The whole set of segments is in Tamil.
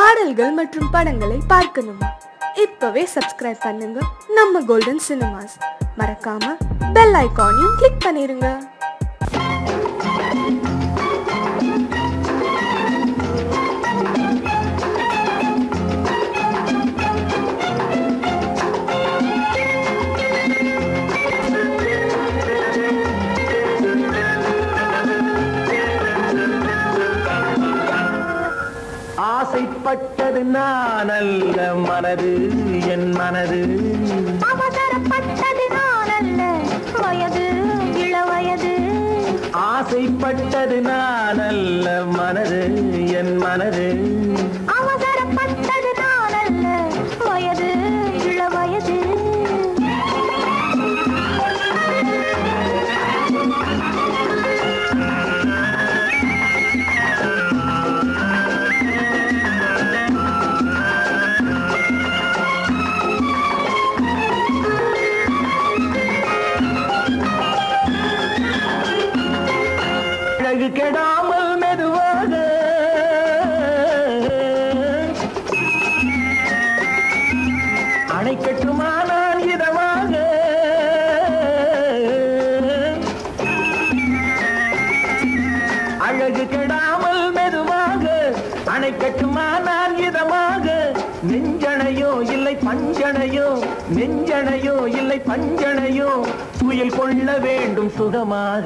பாடல்கள் மற்றும் படங்களை பார்க்கணுமா இப்பவே சப்ஸ்கிரைப் பண்ணுங்க நம்ம கோல்டன் சினிமாஸ் மறக்காம பெல் ஐகானையும் கிளிக் பண்ணிருங்க ஆசைப்பட்டது நான் அல்ல மனது என் மனது அவசரப்பட்டது நான் அல்ல வயது இள வயது ஆசைப்பட்டது நான் அல்ல மனது என் மனது அவசரப்பட்டது நான் அல்ல வயது இள வயது அழகு கெடாமல் மெதுவாக அணை கட்டுமானால் இதமாக அழகு கெடாமல் மெதுவாக அணை கட்டுமானால் இதமாக நெஞ்சணையோ இல்லை பஞ்சணையோ நெஞ்சணையோ இல்லை பஞ்சணையோ துயில் கொள்ள வேண்டும் சுகமாக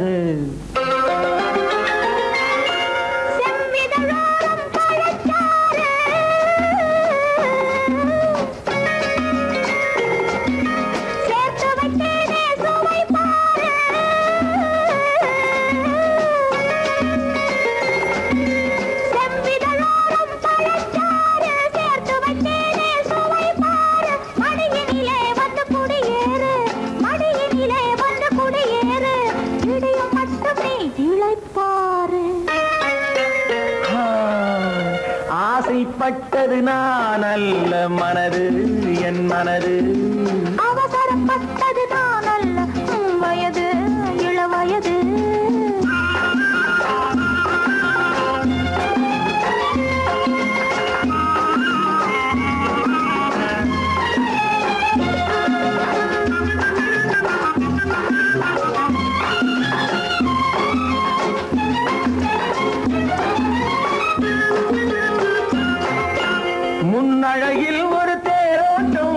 செவ்விதழோரம் பழச்சாறு சேர்த்து வைத்தேனே சுவை பாரு செவ்விதழோரம் பழச்சாறு சேர்த்து வைத்தேனே சுவை பாரு மடியினிலே வந்து குடியேறு மடியினிலே வந்து குடியேறு இடியும் மட்டும் நீ இழைப்பாரு ஆ, ஆசைப்பட்டது நான் அல்ல மனது என் மனது அவசரப்பட்டது நான் அல்ல உம் வயது இள வயது முன்னழகில் ஒரு தேரோட்டம்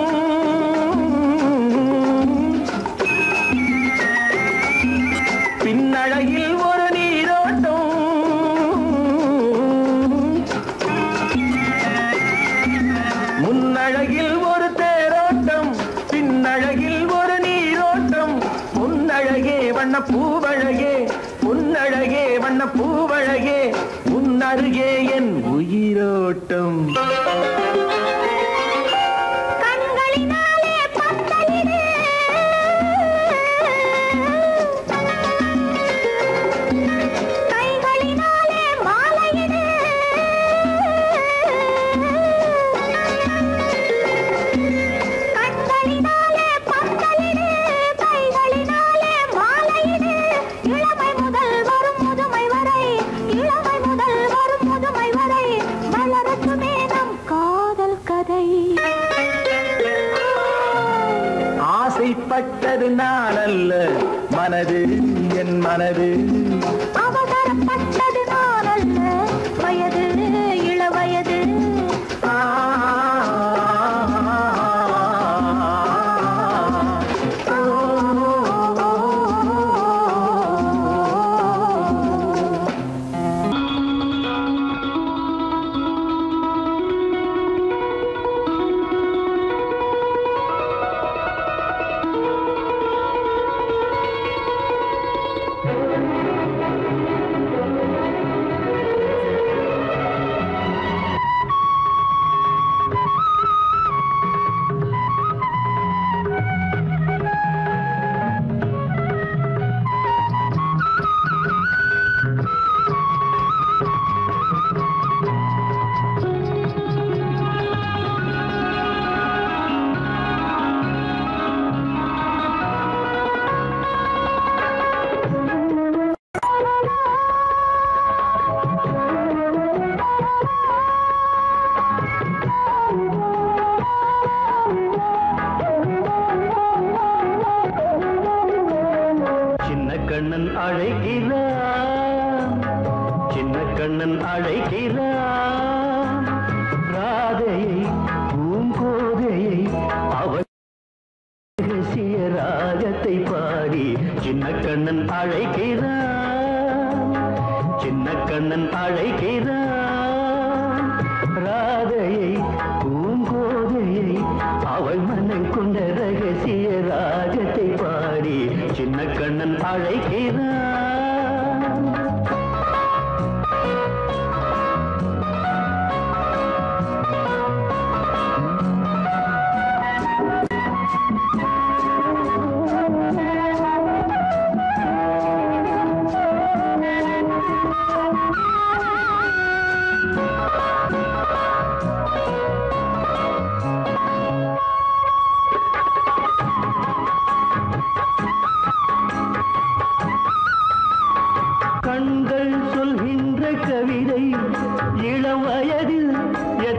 பின்னழகில் ஒரு நீரோட்டம் முன்னழகில் ஒரு தேரோட்டம் பின்னழகில் ஒரு நீரோட்டம் பொன்னழகே வண்ண பூவழகே பொன்னழகே வண்ண பூவழகே உன்னருகே என் உயிரோட்டம் கண்களினாலே பத்தலிடு கைகளினாலே மாலையிடு கண்களினாலே பத்தலிடு கைகளினாலே மாலையிடு இளமை முதல் வரும் முதுமை வரை இளமை முதல் வரும் முதுமை வரை வளரட்டுமே நம் காதல் கதை ஆசைப்பட்டது நான் அல்ல மனது என் மனது அவசரப்பட்டது நான் அல்ல வயது இள வயது ஆ, ஆ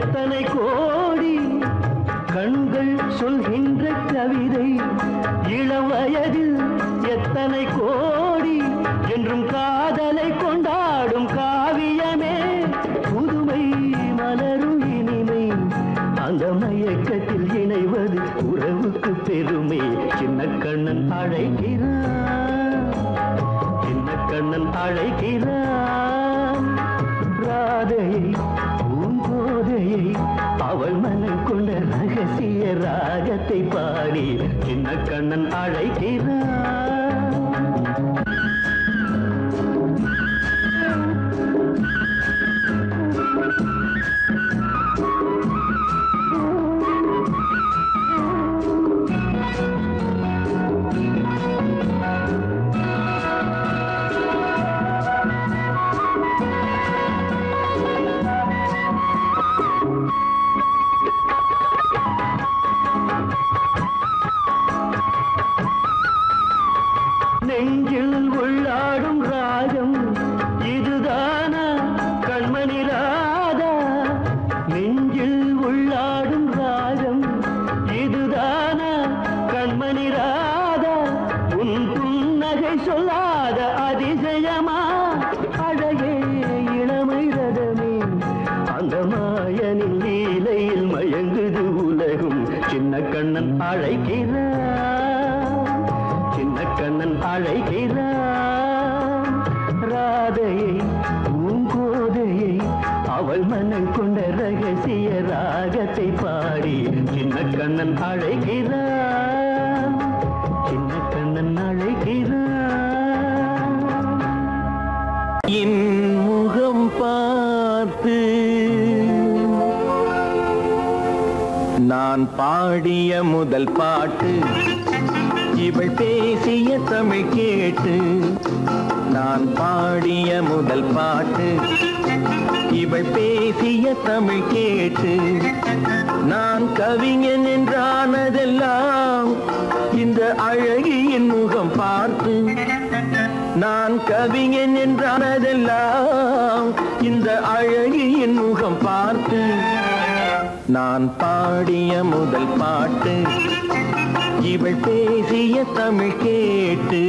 எத்தனை கோடி கண்கள் சொல்கின்ற கவிதை இளவயதில் எத்தனை கோடி என்றும் காதலை கொண்டாடும் காவியமே புதுமை மலரும் இனிமை அந்த மயக்கத்தில் இணைவது உறவுக்கு பெருமை சின்ன கண்ணன் அழைக்கிறான் சின்ன கண்ணன் அழைக்கிறான் ராதையை பூங்கோதையை அவள் மனம் கொண்ட ரகசிய ராகத்தை பாடி சின்ன கண்ணன் அழைக்கிறான் நெஞ்சில் உள்ளாடும் ராகம் இதுதானா கண்மணி ராதா நெஞ்சில் உள்ளாடும் ராகம் இதுதானா கண்மணி ராதா உன் புன்னகை சொல்லாத அதிசயமா அழகே இளமை ரதமே அந்த மாயனின் லீலையில் மயங்குது உலகும் சின்ன கண்ணன் அழைக்கிறான் சின்ன கண்ணன் அழைக்கிறான் ராதையை பூங்கோதையை அவள் மனம் கொண்ட ரகசிய ராகத்தை பாடி சின்ன கண்ணன் அழைக்கிறான் சின்ன கண்ணன் அழைக்கிறான் என் முகம் பார்த்து நான் பாடிய முதல் பாட்டு இவள் பேசிய தமிழ் கேட்டு நான் பாடிய முதல் பாட்டு இவள் பேசிய தமிழ் கேட்டு நான் கவிஞன் என்றானதெல்லாம் இந்த அழகியின் முகம் பார்த்து நான் கவிஞன் என்றானதெல்லாம் இந்த அழகியின் முகம் பார்த்து நான் பாடிய முதல் பாட்டு இவள் பேசிய தமிழ் கேட்டு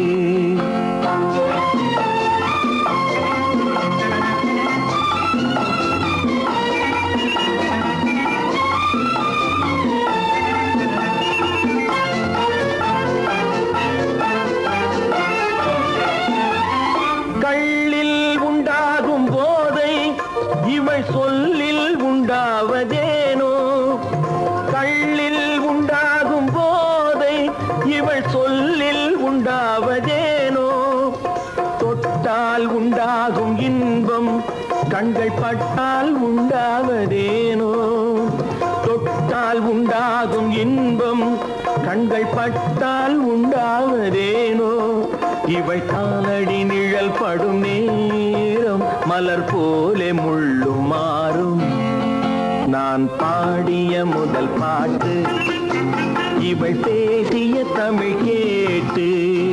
கள்ளில் உண்டாகும் போதை இவள் சொல்லில் உண்டாவதேனோ கள்ளில் உண்டாகும் போதை இவள் சொல்லில் உண்டாவதேனோ தொட்டால் உண்டாகும் இன்பம் கண்கள் பட்டால் உண்டாவதேனோ தொட்டால் உண்டாகும் இன்பம் கண்கள் பட்டால் உண்டாவதேனோ இவள் காலடி நிழல் படும் நேரம் மலர் போலே முள்ளும் மாறும் நான் பாடிய முதல் பாட்டு இவள் பேசிய தமிழ் கேட்டு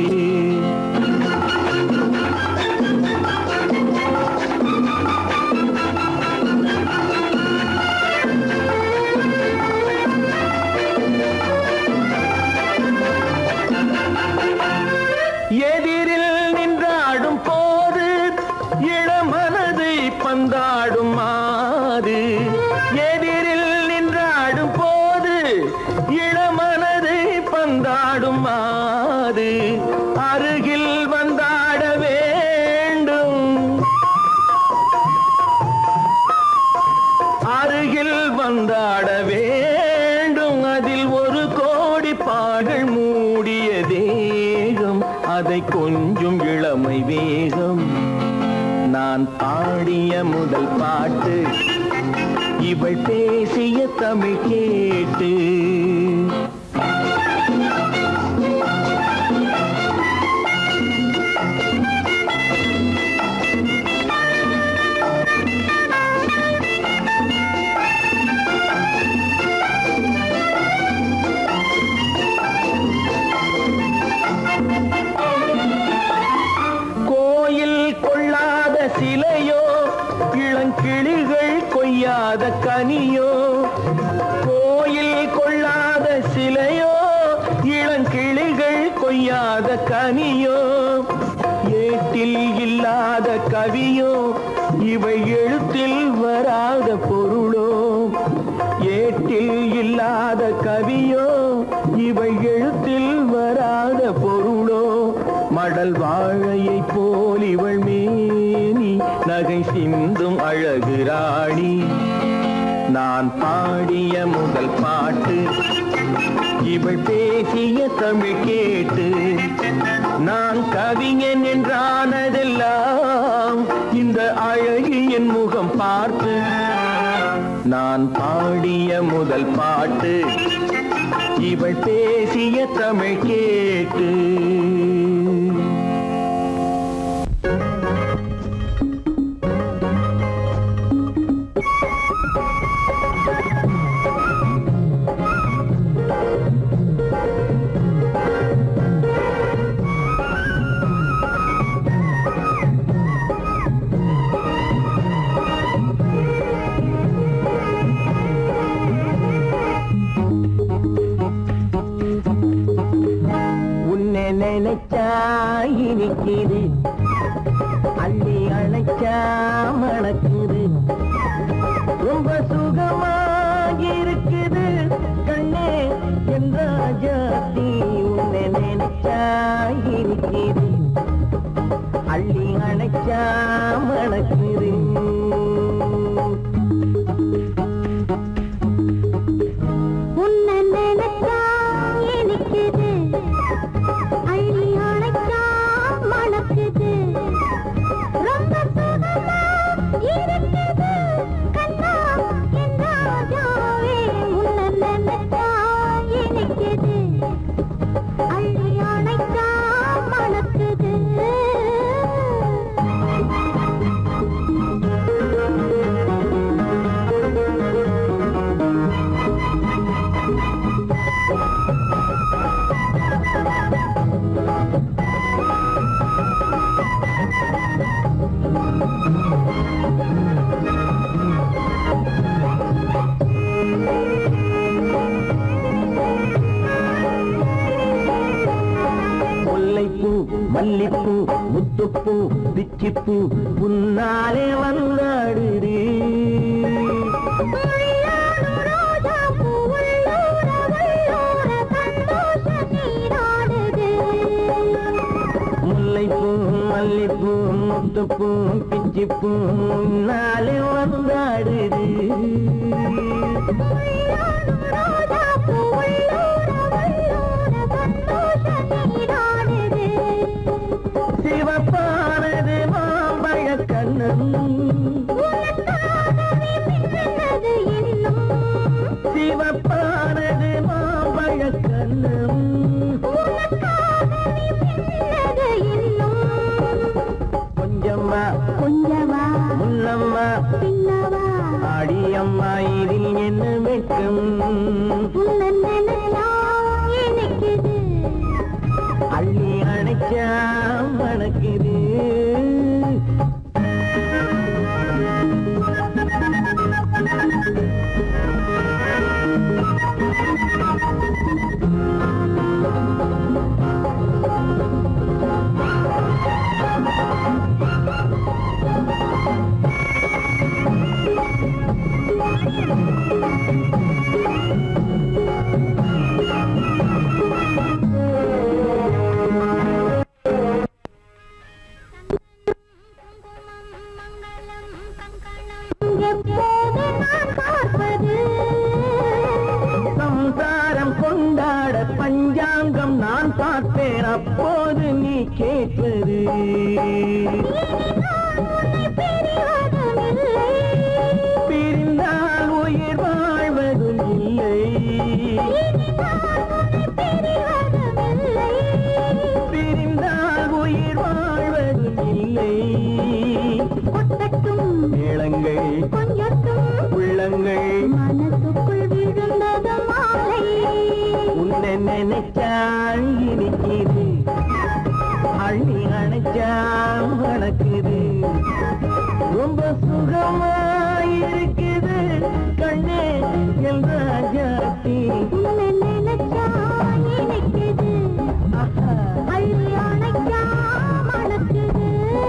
எதிரில் நின்றாடும் போது இளமனதை பந்தாடும் மாது எதிரில் நின்றாடும் போது இளமனதை பந்தாடும் மாது அருகில் வந்தாட வேண்டும் அருகில் வந்தாட வேண்டும் அதில் ஒரு கோடி பாடல் மூடிய தேகம் அதை கொஞ்சம் இளமை வேகம் நான் பாடிய முதல் பாட்டு இவள் பேசிய தமிழ் கேட்டு கோயில் கொள்ளாத சிலையோ இளங்கிளிகள் கொய்யாத இல்லாத கனியோ கோயில் கொள்ளாத சிலையோ இளங்கிளிகள் கொய்யாத கனியோ ஏட்டில் இல்லாத கவியோ இவை எழுத்தில் வராத பொருளோ ஏட்டில் இல்லாத கவியோ இவை எழுத்தில் வராத பொருளோ மடல் வாழையை போல் இவள் மேனி நகை சிந்தும் அழகு ராணி நான் பாடிய முதல் பாட்டு இவள் பேசிய தமிழ் கேட்டு நான் கவிஞன் என்றானதெல்லாம் இந்த அழகியின் முகம் பார்த்து நான் பாடிய முதல் பாட்டு இவள் பேசிய தமிழ் கேட்டு உன்னை நினைச்சா இனிக்குது அள்ளி அணைச்சா மணக்குது ரொம்ப சுகமா இருக்குது கண்ணே என் ராஜாத்தி உன்னை நினைச்சா இனிக்குது அள்ளி அணைச்சா மணக்குது உன்னை நினைச்சா இனிக்குது அள்ளி அணைச்சா மணக்குது ரொம்ப சுகமா இருக்குது கண்ணா என் ராஜாவே உன்னை நினைச்சா இனிக்குது அள்ளி அணைச்சா மணக்குது முல்லைப்பூ மல்லிப்பூ முத்துப்பூ பிச்சிப்பூ உன்னாலே வந்தாடுது முல்லைப்பூ மல்லிப்பூ முத்துப்பூ பிச்சிப்பூ உன்னாலே வந்தாடுது சிவப்பானது மாம்பழ கண்ணன் சிவப்பானது மாம்பழ கண்ணன் கொஞ்சம்மா கொஞ்சமா முன்னம்மா பின்னவா அடியம்மா இதில் என்ன வெட்கம் உன்னை நினைச்சா இனிக்குது அள்ளி அணைச்சா மணக்குது எப்போது நான் பார்ப்பது சம்சாரம் கொண்டாட பஞ்சாங்கம் நான் பார்ப்பேன் அப்போது நீ கேட்பது பிரிந்தால் உயிர் வாழ்வதும் இல்லை பிரிந்தால் உயிர் வாழ்வதும் இல்லை கொட்டட்டும் மேளங்கள் கொஞ்சட்டும் உள்ளங்கள் மனசுக்குள் விழுந்தது மாலை உன்னை நினைச்சால் இனிக்குது அள்ளி அணைச்சா வணக்குது ரொம்ப சுகமா இருக்குது கண்ணே என் ராஜாத்தி உன்னை நினைச்சா இனிக்குது அள்ளி அணைச்சா மணக்குது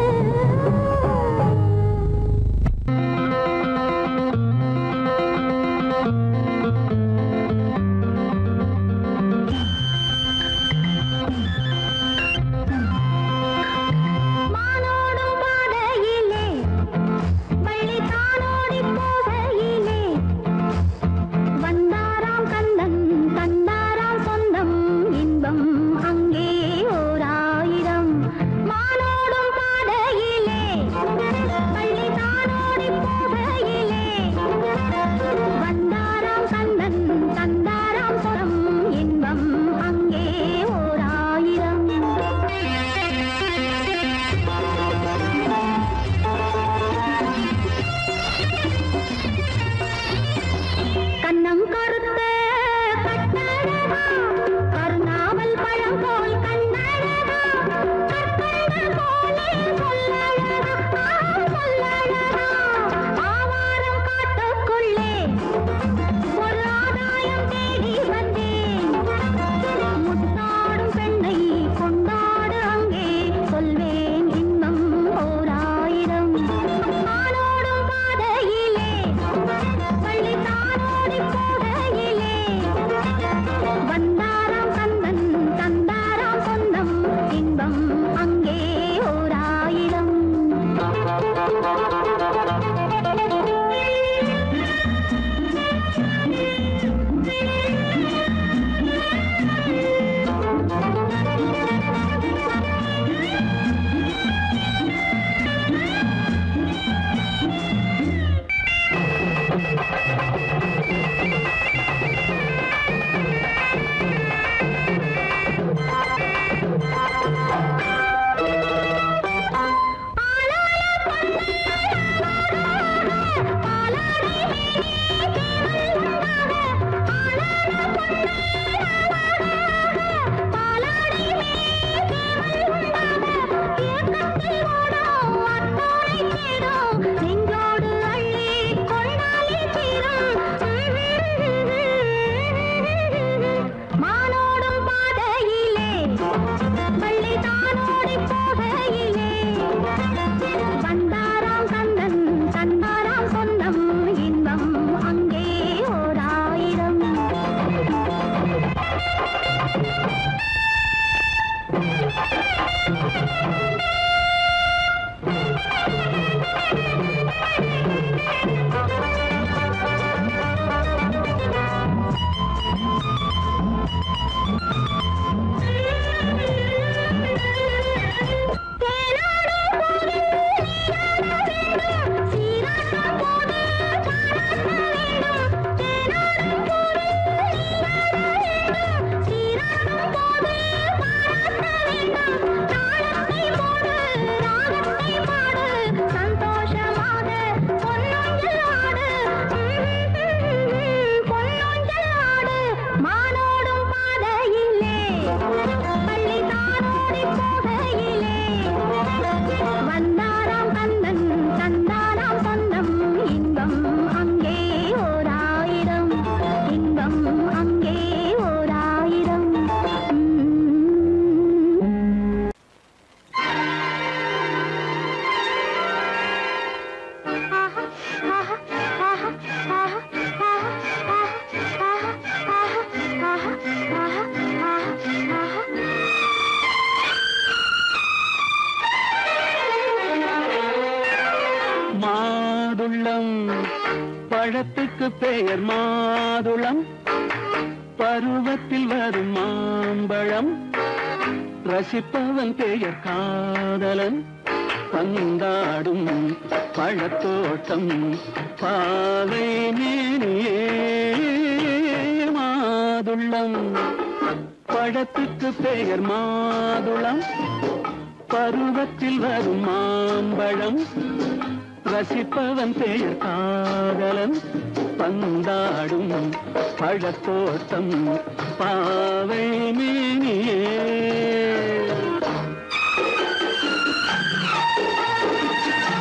மானோடும் பாதையிலே வள்ளி தானோடி போகையிலே வந்தாராம் கந்தன் தந்தாராம் சொந்தம் இன்பம் அங்கே ஓர் ஆயிரம் மானோடும் பாதையிலே வள்ளி தானோடி போகையிலே வந்தாராம் கந்தன் தந்தாராம் சொரம் இன்பம் அங்கே ஓர் ஆயிரம் கண்ணம் கருத்த கட்டழகா கருணாவல் பழம் போல் கண்ணழகா கற்கண்ட போலே சொல்லழகா சொல்லழகா ஆவாரம் காட்டுக்குள்ளே ஒரு ஆதாயம் தேடி வந்தேன் முத்தாடும் பெண்ணை கொண்டாடு அங்கே சொல்வேன் இன்பம் ஓர் ஆயிரம் ஆனோடும் பாதையிலே பள்ளி தானோடி போகையிலே வந்தாராம் கந்தன் தந்தாராம் சொந்தம் இன்பம் அங்கே ஓர் ஆயிரம் நெஞ்சோடு அள்ளி கொண்டாலே தீரும் மானோடும் பாதையிலே பள்ளி தானோடி போகையிலே வந்தாராம் கந்தன் தந்தாராம் சொந்தம் இன்பம் அங்கே ஓர் ஆயிரம் சந்தோஷமாக பொன்னொஞ்சலாடு பொன்னொஞ்சலாடு மானோடும் பாதையிலே பள்ளி தானோடி போகையிலே வந்தாராம் கந்தன் தந்தாராம் சொந்தம் இன்பம் அங்கே ஓர் ஆயிரம் இன்பம் அங்கே ஓர் ஆயிரம் மாதுளம் பழத்துக்கு பெயர் மாதுளம் பருவத்தில் வரும் மாம்பழம் ரசிப்பவன் பெயர் காதலன் பந்தாடும் பழத்தோட்டம் பாவை மேனியே மாதுளம் பழத்துக்கு பெயர் மாதுளம் பருவத்தில் வரும் மாம்பழம் ரசிப்பவன் பெயர் காதலன் பந்தாடும் பழத்தோட்டம் பாவை மேனியே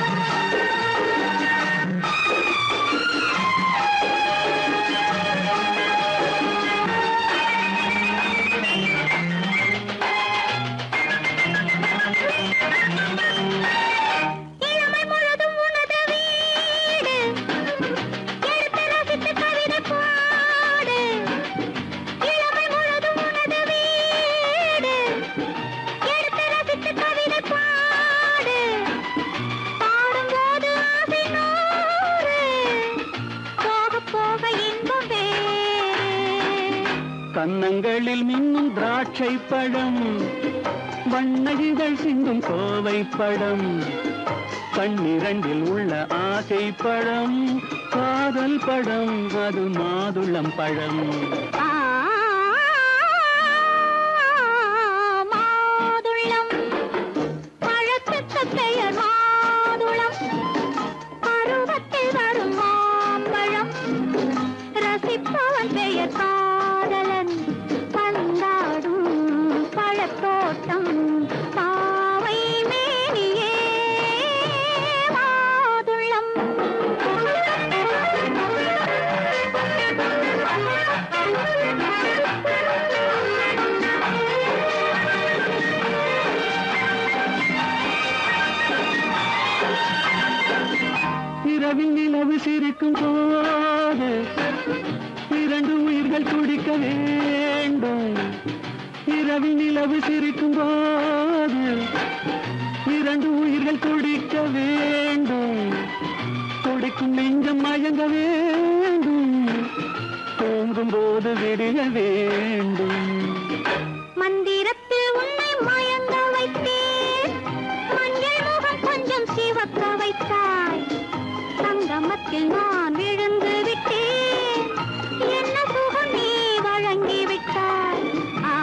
கன்னங்களில் மின்னும் திராட்சை பழம் வண்ணகிகள் சிந்தும் கோவை பழம் கண்ணிரண்டில் உள்ள ஆசை பழம் காதல் பழம் அது மாதுளம் பழம் ஆ, மாதுளம் பழத்துக்கு பெயர் மாதுளம் பருவத்தில் வரும் மாம்பழம் ரசிப்பவன் பெயர் காதலன் பந்தாடும் பழத்தோட்டம் பாவை மேனியே மாதுளம் இரவில் நிலவு சிரிக்கும் போது இரண்டு உயிர்கள் துடிக்க வேண்டும் இரவில் நிலவு சிரிக்கும் போது இரண்டு உயிர்கள் துடிக்க வேண்டும் துடிக்கும் நெஞ்சம் மயங்க வேண்டும் தூங்கும் போது விடிய வேண்டும் மந்திரத்தில் உன்னை மயங்க வைத்தேன் மஞ்சள் முகம் கொஞ்சம் சிவக்க வைத்தாய் சங்கமத்தில் நான் விழுந்து விட்டேன் என்ன சுகம் நீ வழங்கி விட்டாய் ஆ,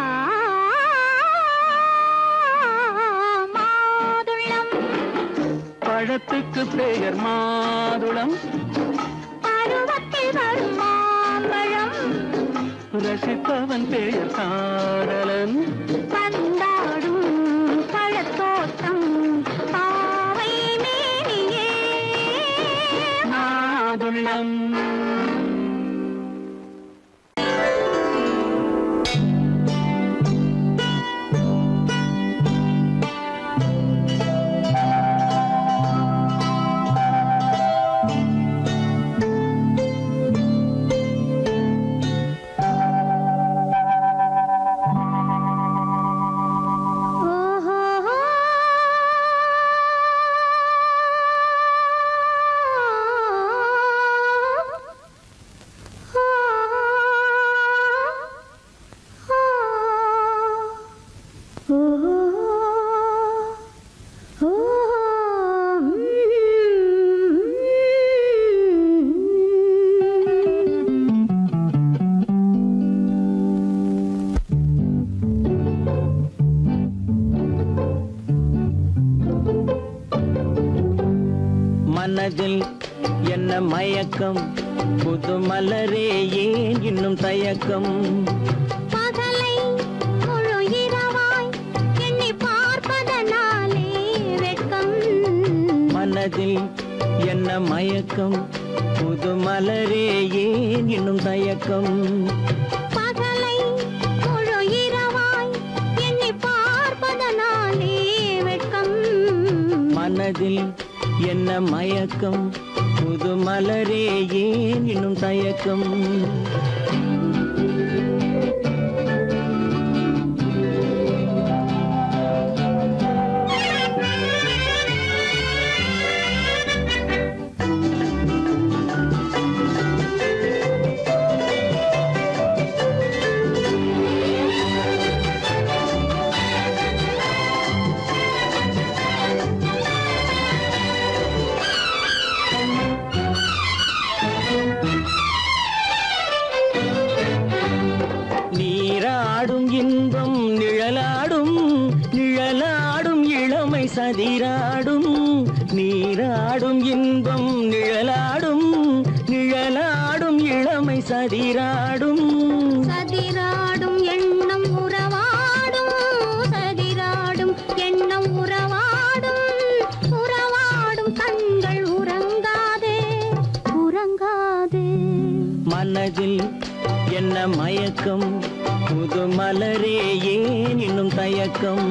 மாதுளம் பழத்துக்கு பெயர் மாதுளம் பருவத்தில் வரும் மாம்பழம் ரசிப்பவன் பெயர் காதலன் பந்தாடும் பழத்தோட்டம் பாவை மேனியே மாதுளம் ஓஹோ மனதில் என்ன மயக்கம் புது மலரே ஏன் இன்னும் தயக்கம் பகலை முழு இரவாய் எண்ணி பார்ப்பதனாலே வெட்கம் மனதில் என்ன மயக்கம் புது மலரே ஏன் இன்னும் தயக்கம் பகலை முழு இரவாய் எண்ணி பார்ப்பதனாலே வெட்கம் மனதில் என்ன மயக்கம் புது மலரே ஏன் இன்னும் தயக்கம் நீராடும் இன்பம் நிழலாடும் நிழலாடும் இளமை சதிராடும் நீராடும் இன்பம் நிழலாடும் நிழலாடும் இளமை சதிராடும் சதிராடும் எண்ணம் உறவாடும் சதிராடும் எண்ணம் உறவாடும் உறவாடும் கண்கள் உறங்காதே உறங்காதே மனதில் என்ன மயக்கம் புது மலரே ஏன் இன்னும் தயக்கம்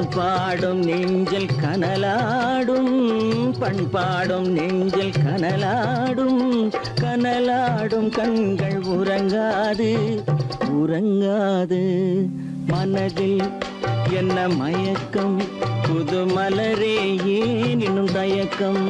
பாடும் நெஞ்சில் கனலாடும் பண்பாடும் நெஞ்சில் கனலாடும் கனலாடும் கண்கள் உறங்காது உறங்காது மனதில் என்ன மயக்கம் புது மலரே ஏன் இன்னும் தயக்கம்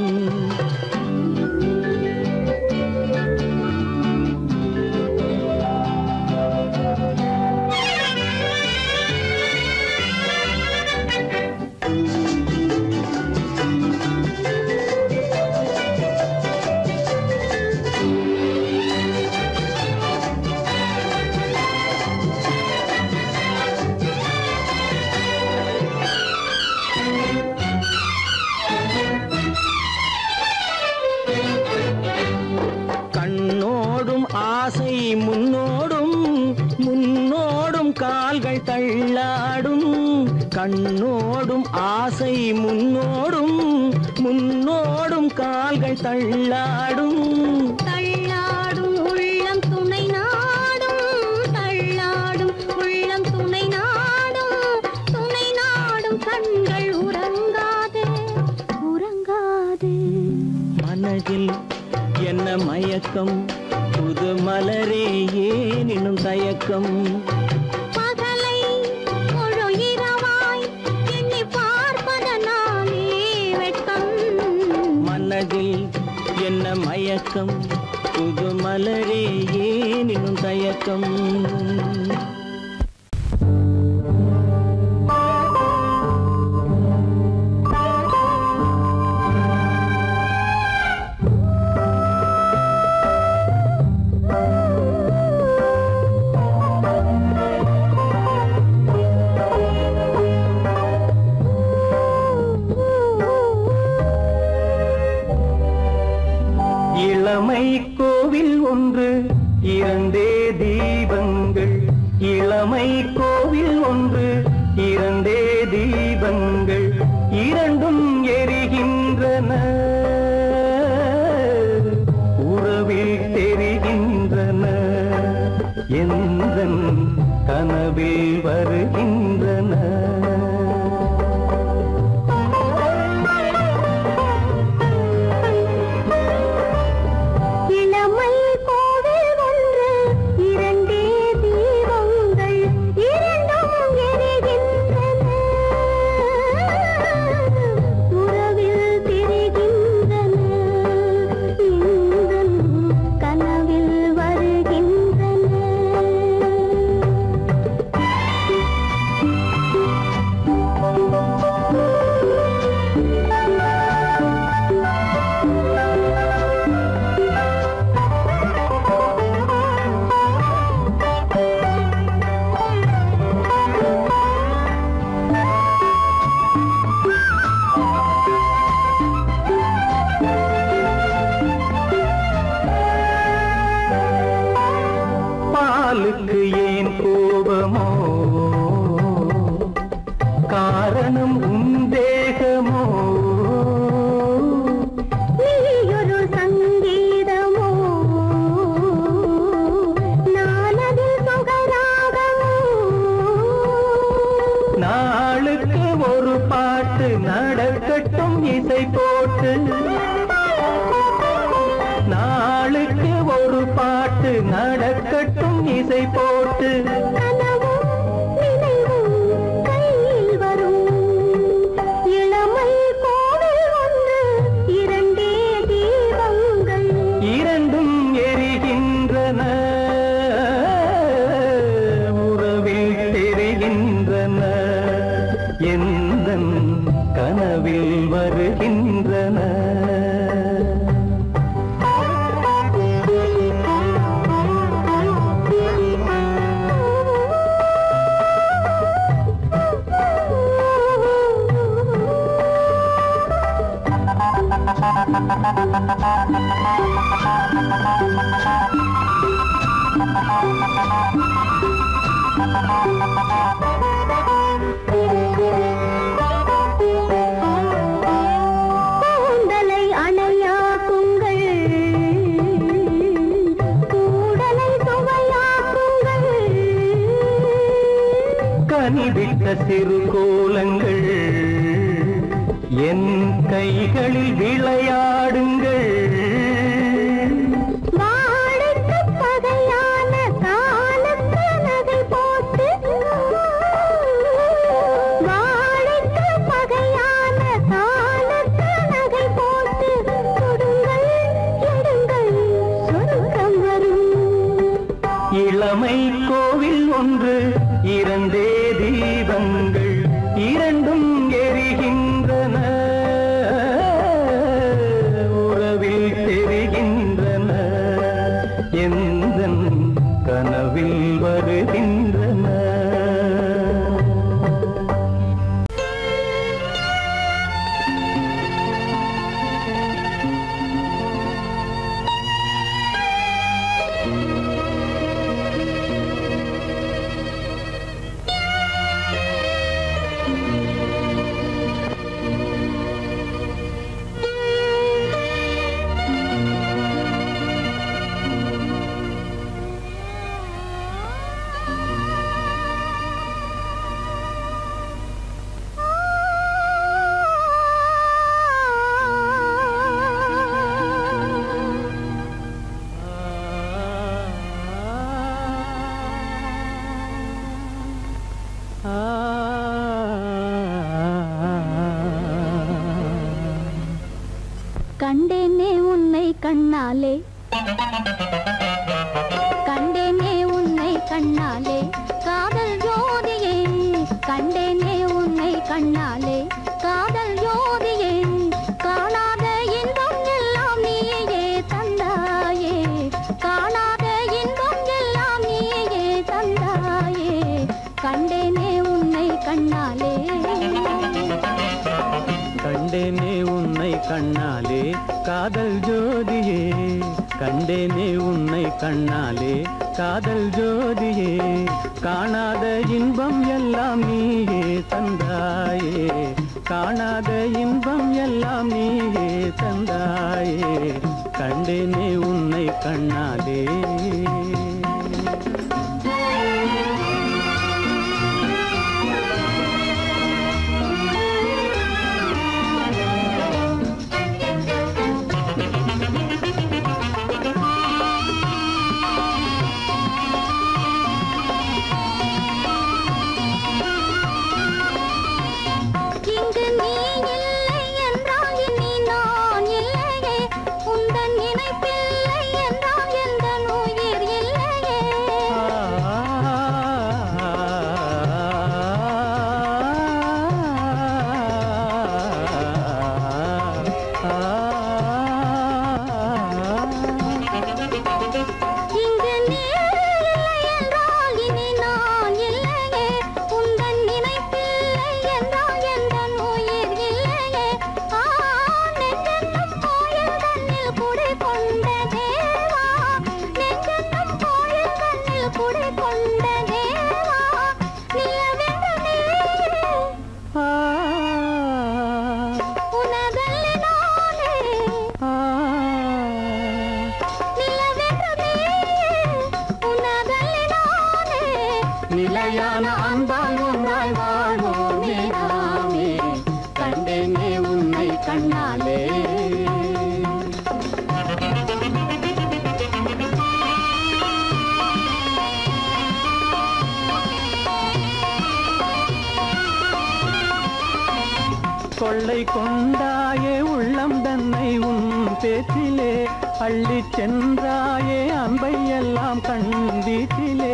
கண்ணோடும் ஆசை முன்னோடும் முன்னோடும் கால்கள் தள்ளாடும் கண்ணோடும் ஆசை முன்னோடும் முன்னோடும் கால்கள் தள்ளாடும் தள்ளாடும் உள்ளம் துணை நாடும் தள்ளாடும் உள்ளம் துணை நாடும் துணை நாடும் கண்கள் உறங்காது உறங்காது மனதில் என்ன மயக்கம் புது மலரே ஏன் இன்னும் தயக்கம் பகலை முழு இரவாய் எண்ணி பார்ப்பதனாலே வெட்கம் மனதில் என்ன மயக்கம் புது மலரே ஏன் இன்னும் தயக்கம் இளமை கோவில் ஒன்று இரண்டே தீபங்கள் இளமை கோவில் ஒன்று இரண்டே தீபங்கள் இரண்டும் எரிகின்றன உறவில் தெரிகின்றன எந்தன் கனவில் வருகின்றன இளமை கோவில் ஒன்று இரண்டே தீபங்கள் இரண்டும் எரிகின்றன உறவில் தெரிகின்றன இன்பம் கனவில் வருகின்றன பாலுக்கு ஏன் கோபமோ காரணம் உன் தேகமோ நீயொரு சங்கீதமோ நானதில் சுகராகமோ நாளுக்கு ஒரு பாட்டு நடக்கட்டும் இசை போட்டு நாளுக்கு ஒரு பாட்டு நடக்கட்டும் இசை போட்டு கனவும் நினைவும் கையில் வரும் இளமை கோவில் ஒன்று இரண்டே தீபங்கள் இரண்டும் எரிகின்றன உறவில் தெரிகின்றன எந்தன் கனவில் வருகின்றன கூந்தலை அணையாக்குங்கள் கூடலை சுவையாக்குங்கள் பனி விட்ட சிறு கோலங்கள் என் கைகளில் விளையாடுங்கள் வாழைக்கு பகையான காலத்து நகை போட்டு வாழைக்கு பகையான காலத்து நகை போட்டு கொடுங்கள் எடுங்கள் சொர்க்கம் வரும் இளமை கோவில் ஒன்று இரண்டே தீபங்கள் இரண்டும் எரிகின்றன உறவில் தெரிகின்றன எந்த கனவில் வருகின்றன கண்டேனே உன்னை கண்ணாலே கண்டேனே உன்னை கண்ணாலே காதல் ஜோதியே கண்டேனே உன்னை கண்ணாலே காதல் ஜோதியே காணாத இன்பம் எல்லாம் நீயே தந்தாயே காணாத இன்பம் எல்லாம் நீயே தந்தாயே கண்டேனே உன்னை கண்ணாலே கண்டேனே உன்னை கண்ணாலே காதல் ஜோதியே கண்டேனே உன்னை கண்ணாலே காதல் ஜோதியே காணாத இன்பம் எல்லாம் நீயே தந்தாயே காணாத இன்பம் எல்லாம் நீயே தந்தாயே கண்டேனே உன்னை கண்ணாலே இங்கு நீ இல்லை என்றால் இனி நான் இல்லையே உந்தன் நினைப்பில்லை என்றால் எந்த உயிர் இல்லையே இங்கு நீ இல்லை என்றால் இனி நான் இல்லையே உந்தன் நினைப்பில்லை என்றால் எந்த உயிர் இல்லையே ஆ நெஞ்சென்னும் கோயில் தன்னில் குடி கொண்ட தேவா நெஞ்சென்னும் கோயில் தன்னில் குடி கொண்ட தேவா நிலவென்று நீ உனதல்லி நானே நிலவென்று நீ உனதல்லி நானே நிலையான அன்பால் ஒன்றாய் வாழ்வோமே நாமே கண்டேனே உன்னை கண்ணாலே கொள்ளை கொண்டாயே உள்ளம் தன்னை உன் பேச்சிலே அள்ளிச் சென்றாயே அன்பை எல்லாம் கண் வீட்டிலே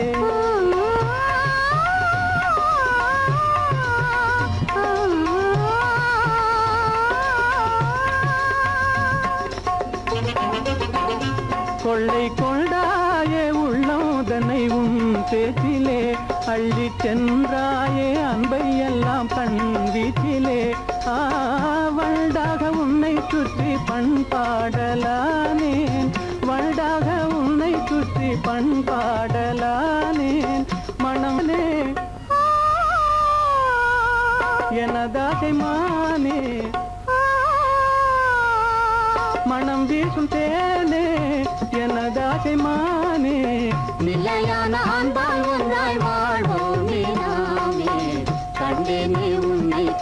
கொள்ளை கொண்டாயே உள்ளோதனை உன் பேச்சிலே அள்ளிச் சென்றாயே அன்பை எல்லாம் கண் வீச்சிலே ஆவண்டாக உன்னை சுற்றி பண்பாடலானேன் வண்டாக உன்னை சுற்றி பண்பாடலானேன் மனமே எனதாசை மானே மனம் வீசும் தேனே எனதாசை மானே நிலையான அன்பால் ஒன்றாய் வாழ்வோம் நாமே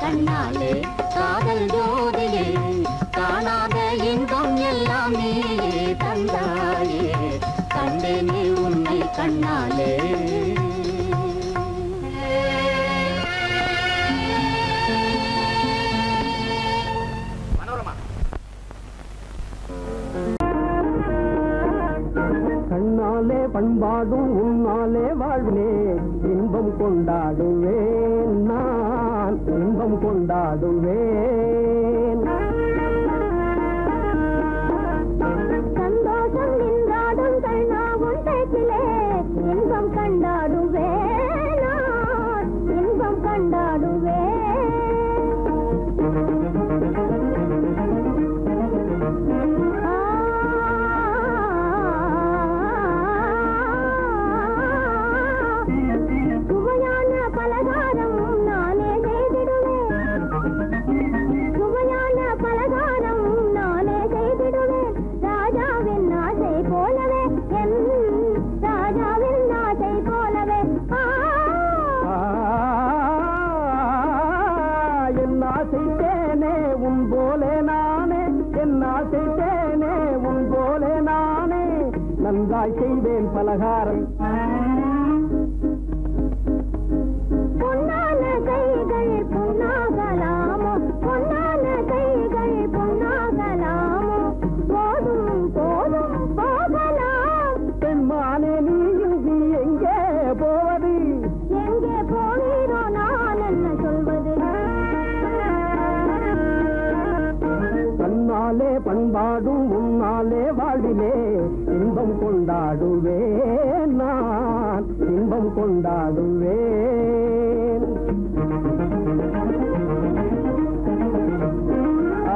கண்ணாலே காதல் ஜோதியே காணாத இன்பம் எல்லாம் நீயே தந்தாயே கண்டேனே உன்னை கண்ணாலே கண்ணாலே பண்பாடும் உன்னாலே வாழ்விலே இன்பம் கொண்டாடுவேன் நான் இன்பம் கொண்டாடுவேன் சந்தோஷம் நின்றாடும் கண்ணாவும் பேச்சிலே இன்பம் கண்டாடுவேன் நான் இன்பம் கண்டாடுவேன் சுவையான பலகாரம் நானே செய்திடுவேன் சுவையான பலகாரம் நானே செய்திடுவேன் ராஜாவின் ஆசை போலவே என் ராஜாவின் ஆசை போலவே ஆ ஆ, என் ஆசை தேனே உன் போலே நானே என் ஆசை தேனே உன் போலே நானே நன்றாய் செய்வேன் பலகாரம் பொன்னான கைகள் பொன்னாகலாமோ பொன்னான கைகள் பொன்னாகலாமோ போதும் போதும் போகலாம் பெண்மானே நீ இங்கு எங்கே போவது எங்கே போகிறோ நான் என்ன சொல்வது தன்னாலே பண்பாடும் உன்னாலே வாழ்விலே இன்பம் கொண்டாடுவேன் நான் இன்பம் கொண்டாடுவேன் ஆ,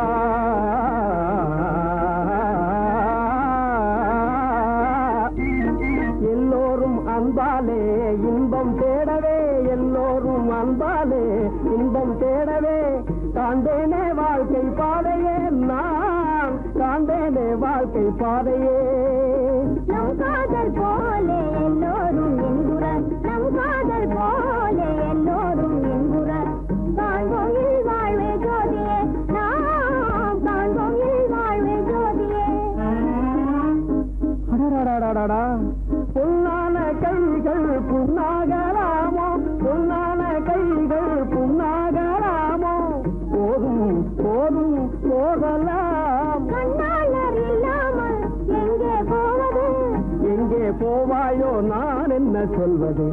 எல்லோரும் அன்பாலே இன்பம் தேடவே எல்லோரும் அன்பாலே இன்பம் தேடவே காண்டேனே வாழ்க்கை பாதையே நான் காண்டேனே வாழ்க்கை பாதையே நம் காதல் போலே எல்லோரும் என்குறார் நம் காதல் போலே எல்லோரும் என்குறார் காண்போம் இல் வாழ்வே ஜோதியே நாம் காண்போம் இல் வாழ்வே ஜோதியே அடடடடடடா. பொன்னான கைகள் புண்ணாகலாமோ பொன்னான கைகள் புண்ணாகலாமோ போதும் போதும் போகலாம் கண்ணாளர் இல்லாமல் எங்கே போவது எங்கே போவாயோ நான் என்ன சொல்வது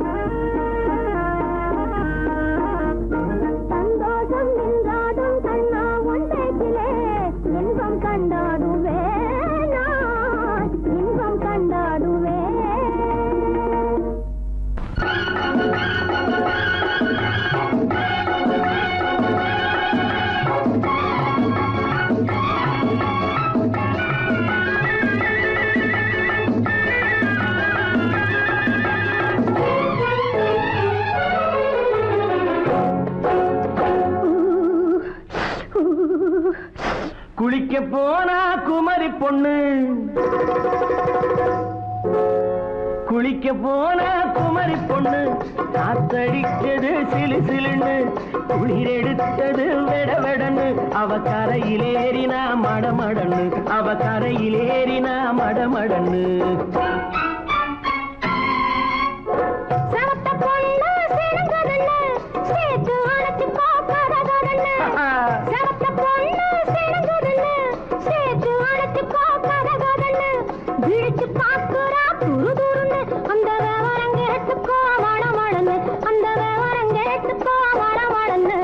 சந்தோஷம் நின்றாடும் கண்ணா உன் பேச்சிலே இன்பம் கண்டாடுவே நான் இன்பம் கண்டாடுவே குளிக்க போனா குமரி பொண்ணு குளிக்க போன குமரி பொண்ணு காத்தடிச்சது சிலு சிலுன்னு குளிர் எடுத்தது வெட வெடன்னு அவ கரையிலேறினா மடமடன்னு அவ கரையிலேறினா மடமடன்னு சவத்த பொண்ணு சிறந்ததல்ல சேர்த்து அழைச்சு போக்காததல்ல சவத்த பொண்ணு சிறந்ததல்ல சேர்த்து அழைச்சு போக்காததல்ல விழிச்சு பாக்குறா துரு துருன்னு அந்த விவரம் கேட்டுக்கோ மடமடன்னு அந்த விவரம் கேட்டுக்கோ மடமடன்னு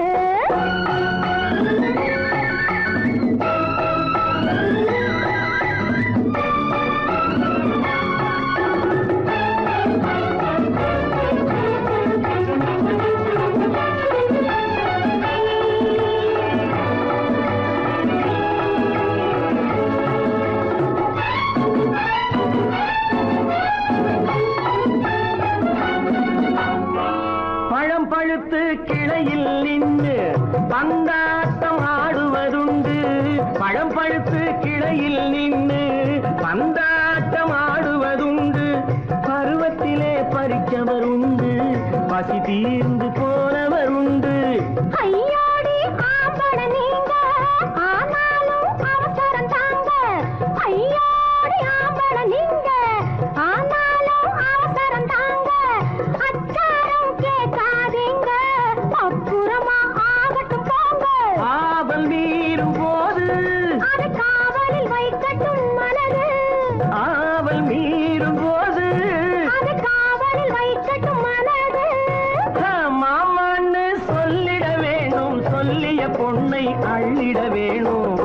பழம் பழுத்து கிளையில் நின்று பந்தாட்டம் ஆடுவதுண்டு பழம் பழுத்து கிளையில் நின்று பந்தாட்டம் ஆடுவதுண்டு பருவத்திலே பறிச்சவர் உண்டு பசி தீர்ந்து போனவர் உண்டு ஐயா பொன்னை அள்ளிட வேணும்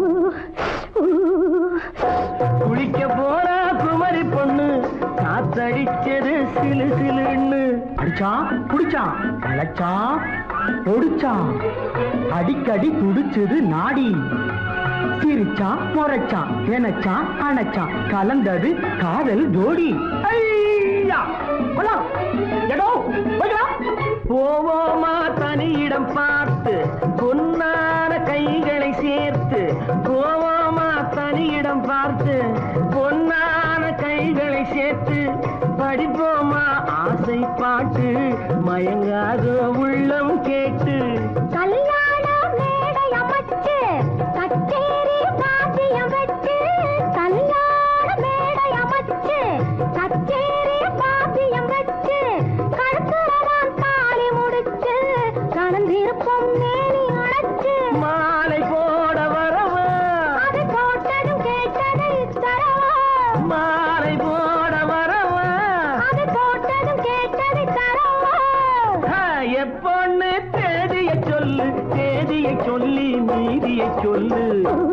குளிக்க போனா குமரி பொண்ணு காத்தடிச்சது சிலு சிலுன்னு அடிச்சான் புடிச்சான் அழைச்சான் பொடிச்சான் அடிக்கடி துடிச்சது நாடி சிரிச்சான் முறைச்சான் நினைச்சான் அணைச்சான் கலந்தது காதல் ஜோடி ஐயா! போலாம். எடோ, போய்க்கலாம். போவோமா தனியிடம் பார்த்து பொன்னான கைகளை சேர்த்து போவோமா தனியிடம் பார்த்து பொன்னான கைகளை சேர்த்து படிப்போமா ஆசை பாட்டு மயங்காத உள்ளம் கேட்டு கல்யாண மேடை அமைச்சு கச்சேரி வாத்தியம் வச்சு கல்யாண மேடை அமைச்சு கச்சேரி வாத்தியம் வச்சு கழுத்துறவான் தாலி முடிச்சு கலந்திருப்போம் மேனி அழைச்சு மாலை போட வரவா அது போட்டதும் கேட்டதை தரவா மாலை போட வரவா அது போட்டதும் கேட்டதை தரவா ஆ, எப்பொண்ணு தேதியை சொல்லு தேதியை சொல்லி மீதியை சொல்லு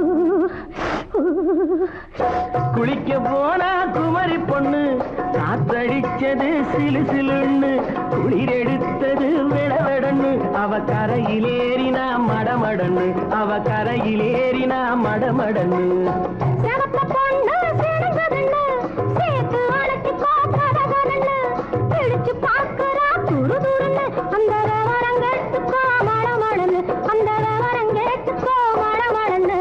குளிக்க போனா குமரி பொண்ணு காத்தடிச்சது சிலு சிலுன்னு குளிர் எடுத்தது விடவெடன்னு அவ கரையிலேறினா மடமடன்னு அவ கரையிலேறினா மடமடன்னு சிவப்பு பொண்ணு சிறந்ததுன்னு சேர்த்து அழைச்சிக்கோ கதகனன்னு பிடிச்சு பார்க்கறா துரு துருன்னு அந்த விவரம் கேட்டுக்கோ மழமழன்னு அந்த விவரம் கேட்டுக்கோ மழமழன்னு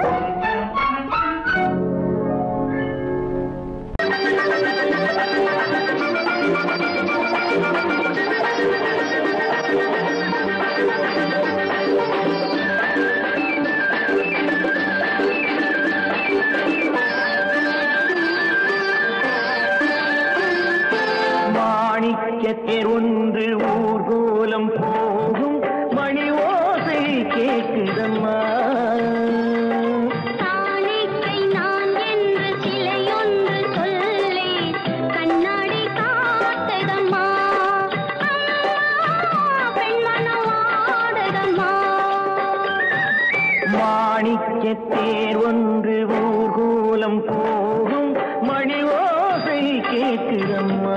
மாணிக்கத்தேர் ஒன்று ஊர்கோலம் போகும் மணி ஓசை கேட்குதம்மா காணிக்கை நான் என்று சிலையொன்று சொல்லி கண்ணாடி காட்டுதம்மா பெண்மனம் ஆடுதம்மா மாணிக்கத்தேர் ஒன்று ஊர்கோலம் போகும் மணி ஓசை கேட்குதம்மா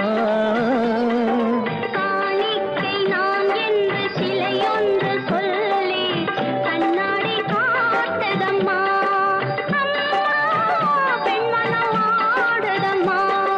காணிக்கை நான் என்று சிலையொன்று சொல்லி கண்ணாடி காட்டுதம்மா அம்மா பெண்மனம் ஆடுதம்மா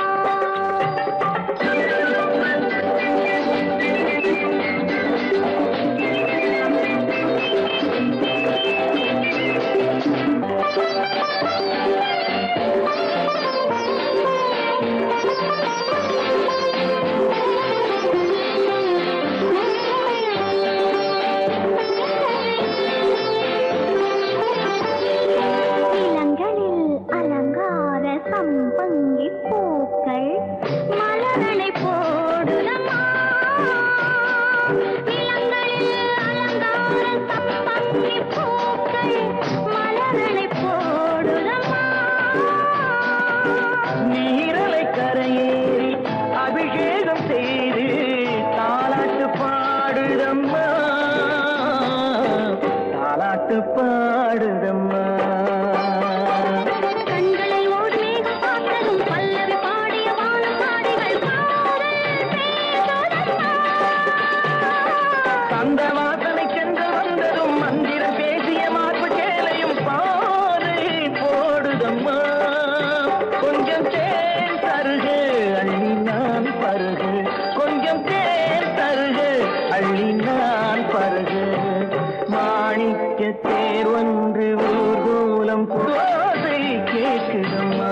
இளங்களில் அலங்கார சம்பங்கி பூக்கள் மலரனை போடுதம்மா இளங்களில் அலங்கார சம்பங்கி பூக்கள் மலரனை போடுதம்மா நீரலை கரையேறி அபிஷேகம் செய்து தாலாட்டு பாடுதம்மா தாலாட்டு பாடுதம்மா கண்களை ஓடி மேகம் பார்த்ததும் பல்லவி பாடிய வானம் பாடிகள் காதல் பேசுதம்மா தந்த வாசனை சென்று வந்ததும் மந்திரம் பேசிய மார்பு சேலையும் பாதை போடுதம்மா கொஞ்சம் தேன் தருகு அள்ளி நான் பருகு கொஞ்சம் தேன் தருகு அள்ளி நான் பருகு மாணிக்க தேர் ஒன்று ஊர்கோலம் போதை கேட்குதம்மா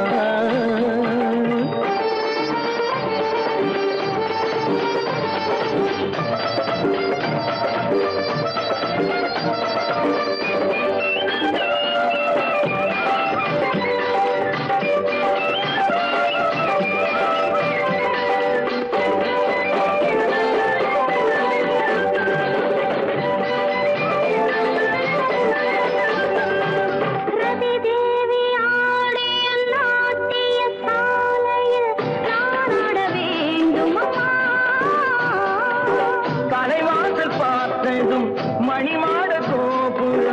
ரதி தேவி ஆடிய நாட்டிய சாலையில் நான் ஆட வேண்டும் அம்மா தலைவாசல் பார்த்ததும் மணிமாட கோபுர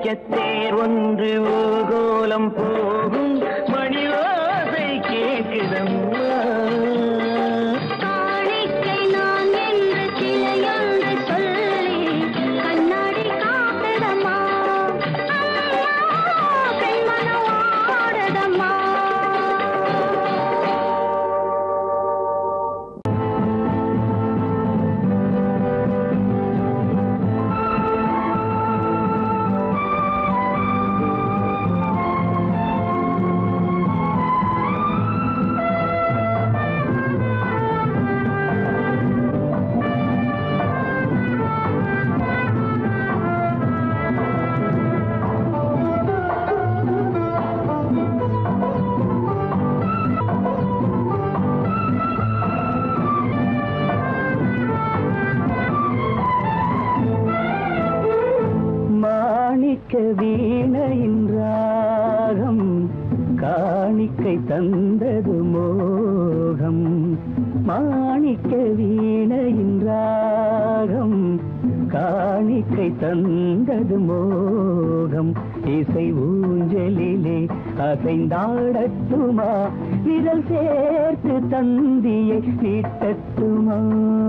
மாணிக்கத்தேர் ஒன்று ஊர்கோலம் போகும் மணி ஓசை கேட்குதம்மா காணிக்கை நான் என்று சிலையொன்று சொல்லி கண்ணாடி காட்டுதம்மா பெண்மனம் ஆடுதம்மா மாணிக்க வீணையின் ராகம் காணிக்கை தந்தது மோகம் மாணிக்க வீணையின் ராகம் காணிக்கை தந்தது மோகம் இசை ஊஞ்சலிலே அசைந்தாடட்டுமா விரல் சேர்த்து தந்தியை நீட்டட்டுமா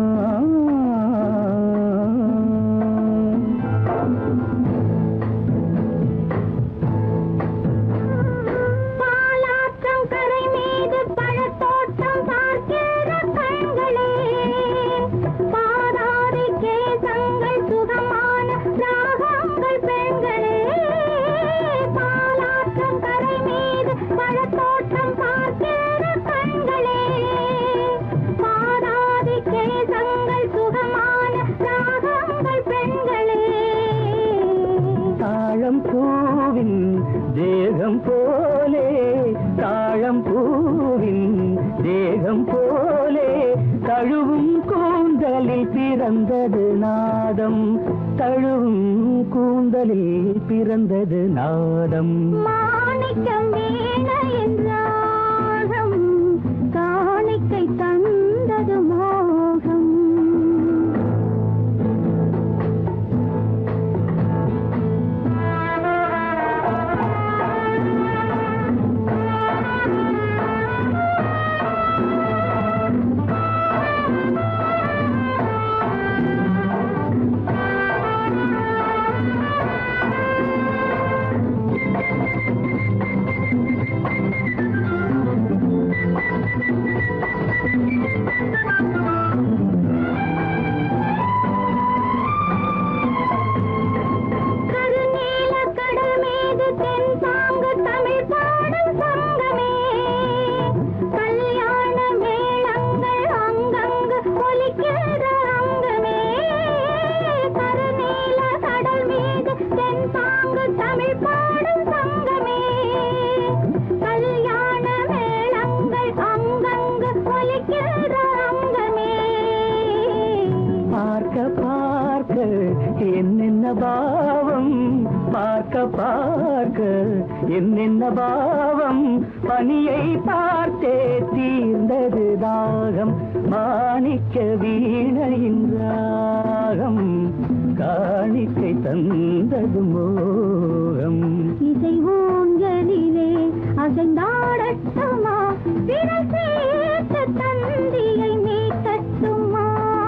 பாலாற்றம் கரை மீது பழத்தோட்டம் பார்க்கிற கண்களே பாதாதி கேசங்கள் சுகமான ராகங்கள் பெண்களே பாலாற்றம் கரை மீது பழத்தோட்டம் பார்க்கிற கண்களே பாதாதி கேசங்கள் சுகமான ராகங்கள் பெண்களே தாழம் பூவின் தேகம் போலே தாழம் பூவின் தேகம் போலே தழுவும் கூந்தலில் பிறந்தது நாதம் தழுவும் கூந்தலில் பிறந்தது நாதம் மாணிக்கம் வீணையின் ராகம் காணிக்கை தந்தது மோகம் கருநீல கடல் மீது தென் சாங்கு தமிழ் பாடும் சங்கமே கல்யாண மேளங்கள் அங்கங்கு ஒலிக்கிற அங்கமே கருநீல கடல் மீது தென் சாங்கு தமிழ் பாடும் சங்கமே கல்யாண மேளங்கள் அங்கங்கு ஒலிக்கிற அங்கமே பார்க்க பார்க்க என்னென்ன பாவம் பார்க்க பார்க்க என்னென்ன பாவம் பனியை பார்த்தே தீர்ந்தது தாகம் மாணிக்க வீணையின் ராகம் காணிக்கை தந்தது மோகம் இசை ஊஞ்சலிலே அசைந்தாடட்டுமா விரல் சேர்த்து தந்தியை மீட்டட்டுமா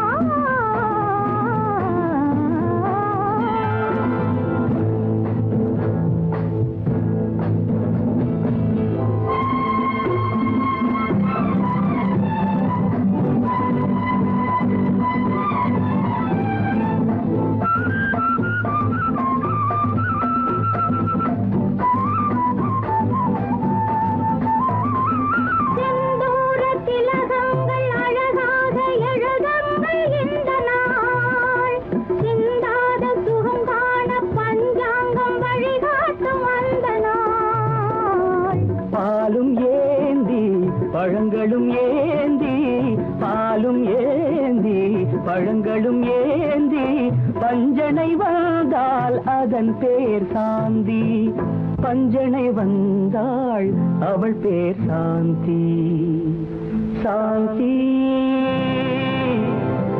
செந்தூர திலகங்கள் அழகாக எழுதங்கள் இந்த நாள் சிந்தாத சுகம் காண பஞ்சாங்கம் வழிகாட்டும் அந்த நாள் பாலும் ஏந்தி பழங்களும் ஏந்தி பாலும் ஏந்தி பழங்களும் ஏந்தி பஞ்சனை வந்தால் அதன் பேர் சாந்தி பஞ்சனை வந்தாள் அவள் பேர் சாந்தி சாந்தி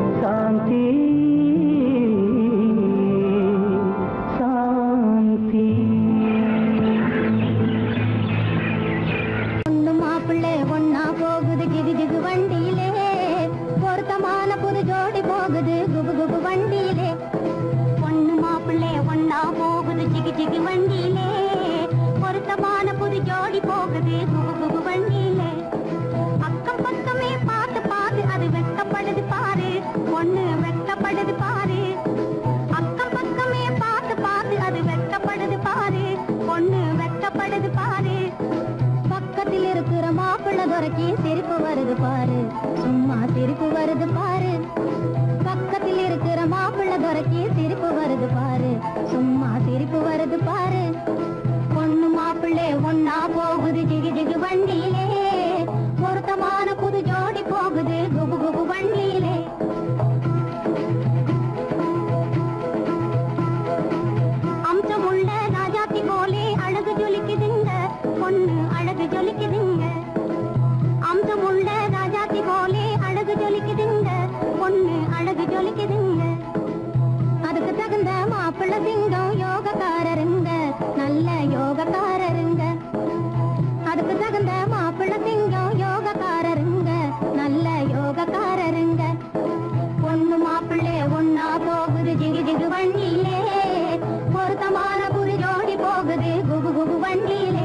சாந்தி சாந்தி ஒன்னா போகுது ஜிகு ஜிகு வண்டியிலே பொருத்தமான புது ஜோடி போகுது குபு குபு வண்டியிலே பொண்ணு மாப்பிள்ளை ஒன்னா போகுது ஜிகு ஜிகு வண்டியிலே பொருத்தமான புது ஜோடி போகுது குபு குபு வண்டியிலே அக்கம் பக்கமே பார்த்து பார்த்து அது வெட்கப்படுது பாரு பொண்ணு வெட்கப்படுது பாரு அக்கம் பக்கமே பார்த்து பார்த்து அது வெட்கப்படுது பாரு பொண்ணு வெட்கப்படுது பாரு பக்கத்தில் இருக்கிற மாப்பிள்ளை துறைக்கு சிரிப்பு வருது பாரு சும்மா சிரிப்பு வருது பாரு பக்கத்தில் இருக்கிற மாப்பிள்ளை துறைக்கு சிரிப்பு வருது பாரு சும்மா சிரிப்பு வருது பாரு பொண்ணு மாப்பிள்ளை ஒன்னா போகுது ஜிகு ஜிகு வண்டியிலே பொருத்தமான புது ஜோடி போகுது குபு குபு வண்டியிலே அம்சமுள்ள ராஜாத்தி போலே அழகு ஜொலிக்குதுங்க பொண்ணு அழகு ஜொலிக்குதுங்க அம்சமுள்ள ராஜாத்தி போலே அழகு ஜொலிக்குதுங்க பொண்ணு அழகு ஜொலிக்குதுங்க அதுக்கு தகுந்த மாப்பிள்ளை சிங்கம் யோகக்காரருங்க நல்ல யோகக்காரருங்க அதுக்கு தகுந்த மாப்பிள்ளை சிங்கம் யோகக்காரருங்க நல்ல யோகக்காரருங்க பொண்ணு மாப்பிள்ளை ஒன்னா போகுது ஜிகு ஜிகு வண்டியிலே பொருத்தமான புது ஜோடி போகுது குபு குபு வண்டியிலே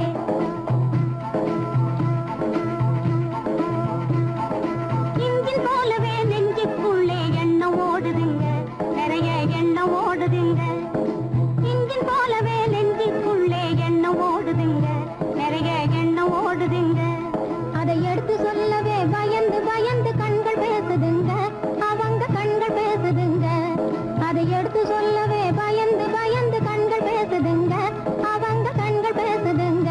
இன்ஜின் போலவே நெஞ்சுக்குள்ளே எண்ணம் ஓடுதுங்க நிறைய எண்ணம் ஓடுதுங்க இன்ஜின் போலவே நெஞ்சுக்குள்ளே எண்ணம் ஓடுதுங்க நிறைய எண்ணம் ஓடுதுங்க அதை எடுத்து சொல்லவே பயந்து பயந்து கண்கள் பேசுதுங்க அவங்க கண்கள் பேசுதுங்க அதை எடுத்து சொல்லவே பயந்து பயந்து கண்கள் பேசுதுங்க அவங்க கண்கள் பேசுதுங்க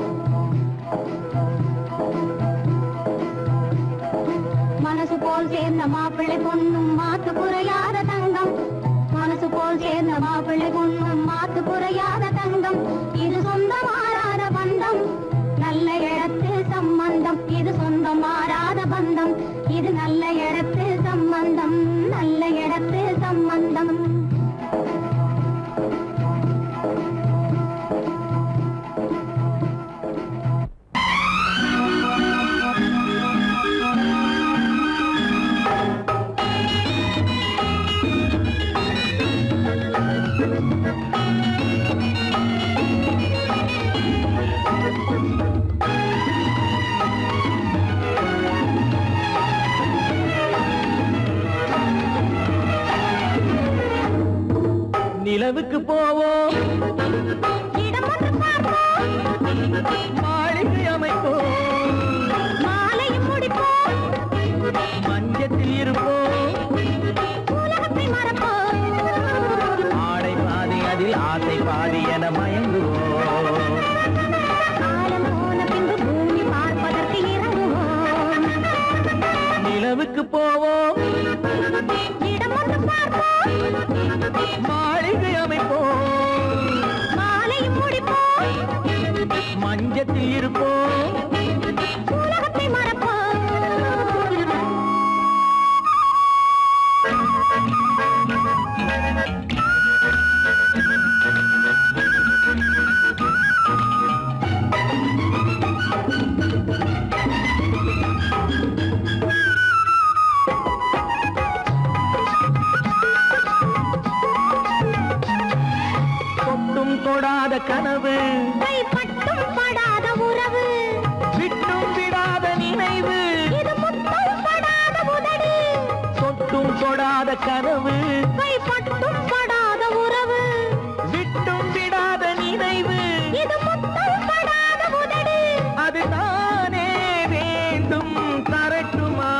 மனசு போல் சேர்ந்த மாப்பிள்ளை பொண்ணும் மாத்து குறையாத தங்கம் மனசு போல் சேர்ந்த மாப்பிள்ளை பொண்ணும் மாத்து குறையாத தங்கம் இது சொந்த மாறாத பந்தம் நல்ல இடத்து சம்பந்தம் இது சொந்தம் மாறாத பந்தம் இது நல்ல இடத்து சம்பந்தம் நல்ல இடத்து சம்பந்தம் நிலவுக்கு போவோம் இடம் ஒன்று பார்ப்போம் மாளிகை அமைப்போம் மாலையும் முடிப்போம் மஞ்சத்தில் இருப்போம் உலகத்தை மறப்போம் ஆடை பாதி அதில் ஆசை பாதி என மயங்குவோம் காலம் போன பின்பு பூமி பார்ப்பதற்கு இறங்குவோம் நிலவுக்கு போவோம் இடம் ஒன்று பார்ப்போம் மாளிகை அமைப்போம் மாலையும் முடிப்போம் மஞ்சத்தில் இருப்போம் உலகத்தை மறப்போம் தொட்டும் தொடாத கனவு கைப்பட்டும் படாத உறவு விட்டும் விடாத நினைவு இது முத்தம் படாத உதடு தொட்டும் தொடாத கனவு கைப்பட்டும் படாத உறவு விட்டும் விடாத நினைவு இது முத்தம் படாத உதடு அது தானே வேண்டும் தரட்டுமா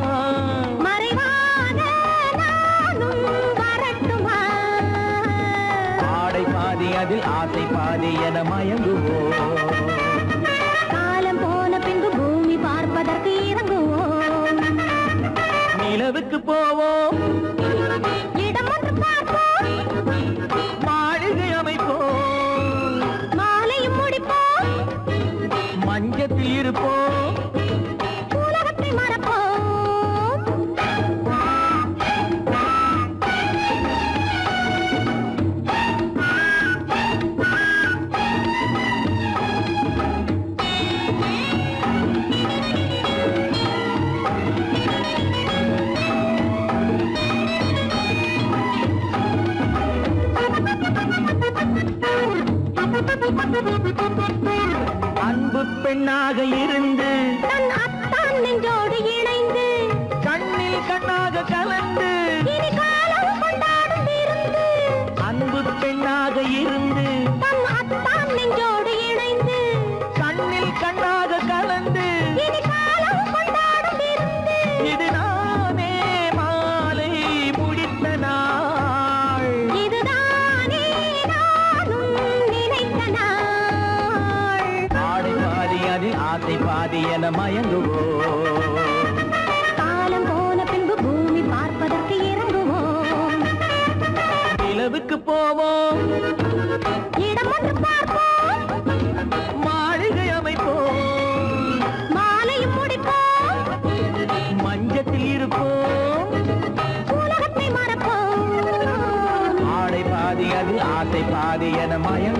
மறைவான நானும் வரட்டுமா ஆடை பாதி அதில் ஆசை பாதி என மயங்குவோம் காலம் போன பின்பு பூமி பார்ப்பதற்கு இறங்குவோம் நிலவுக்கு போவோம் இடம் ஒன்று பார்ப்போம் மாளிகை அமைப்போம் மாலையும் முடிப்போம் மஞ்சத்தில் இருப்போம் உலகத்தை மறப்போம் பெண்ணாக இருந்து தன் அத்தான் நெஞ்சோடு இணைந்து கண்ணில் கண்ணாக கலந்து இனி காலம் கொண்டாடும் விருந்து அன்பு பெண்ணாக இருந்து தன் அத்தான் நெஞ்சோடு இணைந்து கண்ணில் கண்ணாக கலந்து இனி காலம் கொண்டாடும் விருந்து இது நானே மாலை முடித்த நாள் இதுதானே நானும் நினைத்த நாள் ஆடை பாதி அது ஆசை பாதி என மயங்குவோம் காலம் போன பின்பு பூமி பார்ப்பதற்கு இறங்குவோம் நிலவுக்கு போவோம் இடம் ஒன்று பார்ப்போம் மாளிகை அமைப்போம் மாலையும் முடிப்போம் மஞ்சத்தில் இருப்போம் உலகத்தை மறப்போம் ஆடை பாதி அது ஆசை பாதி என மயங்க